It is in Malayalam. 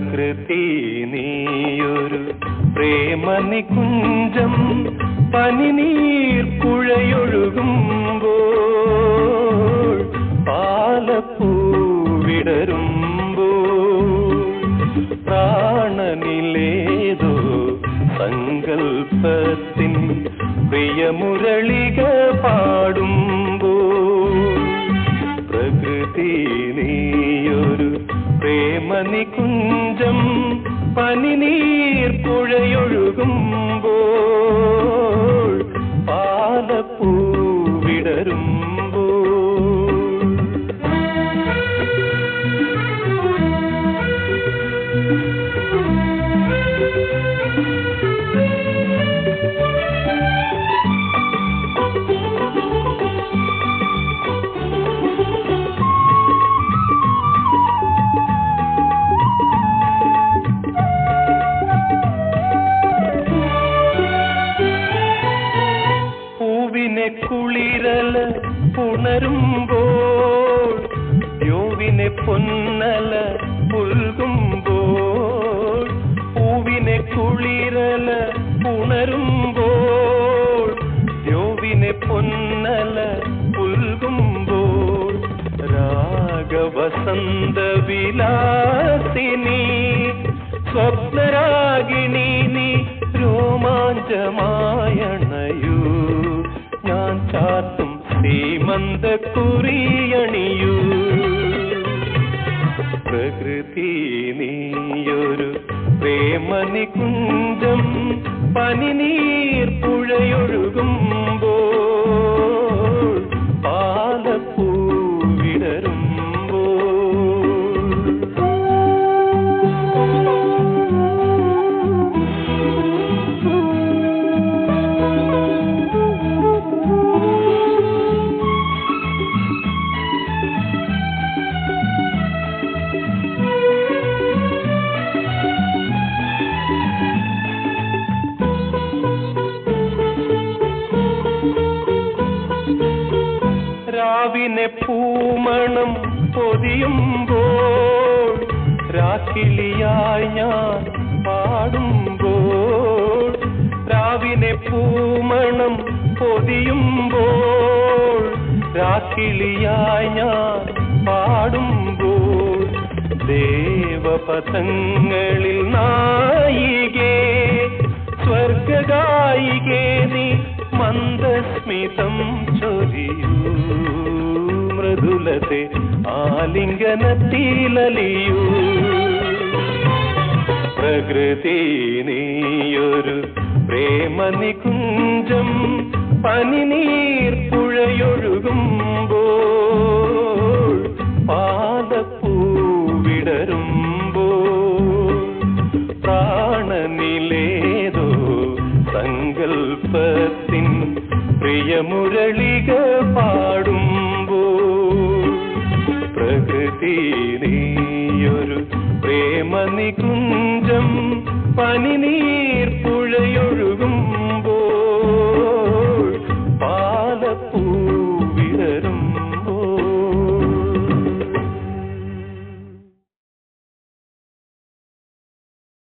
പ്രകൃതി നീയൊരു പ്രേമ നികുഞ്ചം പനിനീർ പുഴയൊഴുകുമ്പോൾ പാലപ്പൂ വിടരുമ്പോൾ പ്രാണനിലേതോ സങ്കൽപ്പത്തിൻ പ്രിയമുരളിക പാടുമ്പോൾ പ്രകൃതി നീയൊരു പ്രേമ നികുഞ്ചം പനിനീർ പുഴയൊഴുകുമ്പോൾ പാലപ്പൂ വിടരുമ്പോൾ പൂവിനെ കുളിരല പുണരുമ്പോൾ യോവിനെ പൊന്നല പുൽകുമ്പോൾ പൂവിനെ കുളിരല പുണരുമ്പോൾ യോവിനെ പൊന്നല പുൽകുമ്പോൾ രാഗവസന്ത വിലാസിനി സ്വപ്നരാഗിണി നീ രോമാഞ്ചമായണയൂ ഞാൻ ചാത്തും സീമന്ത കുറിയണിയൂ പ്രകൃതി നീയൊരു പ്രേമ നികുഞ്ചം പനിനീർ പുഴയൊഴുകുമ്പോൾ പാലപ്പൂ വിടരുമ്പോൾ രാവിനെ പൂമണം പൊതിയുമ്പോൾ രാക്കിളിയായി ഞാൻ പാടുമ്പോൾ രാവിനെ പൂമണം പൊതിയുമ്പോൾ രാക്കിളിയായി ഞാൻ പാടുമ്പോൾ ദേവപഥങ്ങളിൽ നായികേ സ്വർഗായികേ നീ മന്ദസ്മിതം ചൊരിയൂ മൃദുലത്തെ ആലിംഗനത്തിലലിയൂ പ്രകൃതി നീയൊരു പ്രേമ നികുഞ്ചം പനിനീർ പുഴയൊഴുകുമ്പോൾ പാലപ്പൂ വിടരുമ്പോൾ പ്രാണനിലേതോ സങ്കൽപ്പത്തിൻ പ്രിയമുരളിക പാടുമ്പോൾ പ്രകൃതി നീയൊരു പ്രേമ നികുഞ്ചം പനിനീർ